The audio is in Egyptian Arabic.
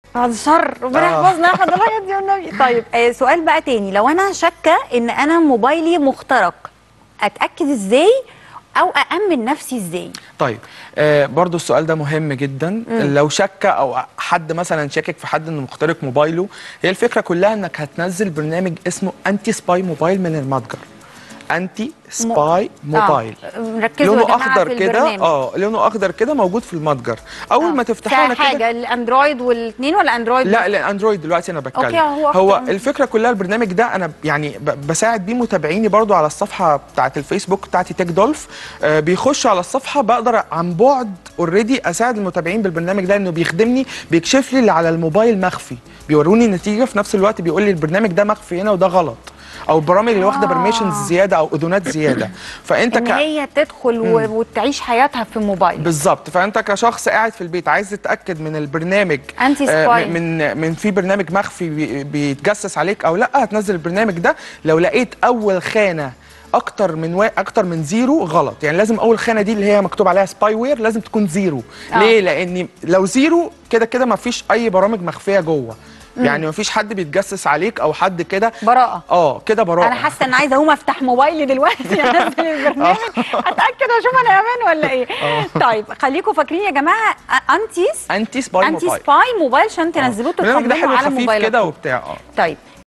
بعد الشر ربنا آه. يحفظنا يا حضرتك يا النبي طيب آه سؤال بقى تاني لو انا شاكه ان انا موبايلي مخترق اتاكد ازاي او اامن نفسي ازاي طيب آه برضو السؤال ده مهم جدا لو شك او حد مثلا شاكك في حد انه مخترق موبايله هي الفكره كلها انك هتنزل برنامج اسمه انتي سباي موبايل من المتجر انتي سباي موبايل آه ركزوا يا لونه جماعه اخضر في كده البرنامج. اه لونه اخضر كده موجود في المتجر اول ما تفتحه انا كده حاجه الاندرويد والاثنين ولا اندرويد لا الاندرويد دلوقتي انا بتكلم أوكي، هو هو أكتر. الفكره كلها البرنامج ده انا يعني ب- بساعد بيه متابعيني برضو على الصفحه بتاعه الفيسبوك بتاعتي تيك دولف آه بيخشوا على الصفحه بقدر عن بعد اوريدي اساعد المتابعين بالبرنامج ده انه بيخدمني بيكشف لي اللي على الموبايل مخفي بيوروني النتيجه في نفس الوقت بيقول لي البرنامج ده مخفي هنا وده غلط او البرامج اللي واخده آه. برميشنز زياده او اذونات زياده فانت ان هي تدخل و... وتعيش حياتها في موبايل بالظبط فانت كشخص قاعد في البيت عايز تتاكد من البرنامج أنتي آه، سباي. من من في برنامج مخفي بي- بيتجسس عليك او لا هتنزل البرنامج ده لو لقيت اول خانه اكتر من و... اكتر من زيرو غلط يعني لازم اول خانه دي اللي هي مكتوب عليها سباي وير لازم تكون زيرو آه. ليه لان لو زيرو كده كده ما فيش اي برامج مخفيه جوه يعني ما فيش حد بيتجسس عليك او حد كده براءه اه كده براءه انا حاسه ان عايزه اقوم افتح موبايلي دلوقتي انزل البرنامج اتاكد اشوف انا امان ولا ايه طيب خليكم فاكرين يا جماعه انتيس انتي سباي انتي موبايل سباي موبايل عشان تنزلوه البرنامج ده تطمنوا حلو على خفيف موبايلكم كده وبتاع اه طيب